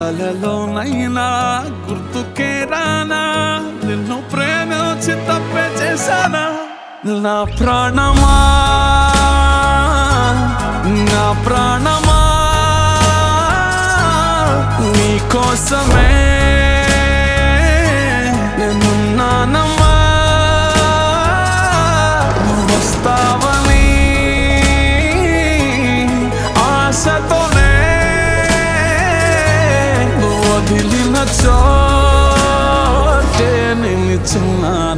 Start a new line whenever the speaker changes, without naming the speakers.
అలలోనైనా గుర్తుకే రానా నిన్ను ప్రేమించి తప్పే చేశానా నా ప్రాణమా నా ప్రాణమా నీ కోసమే నేనున్నానమ్మా నువ్వు వస్తావని ఆశతోనే నువ్వు వదిలిన చోటే నిలుచున్నాను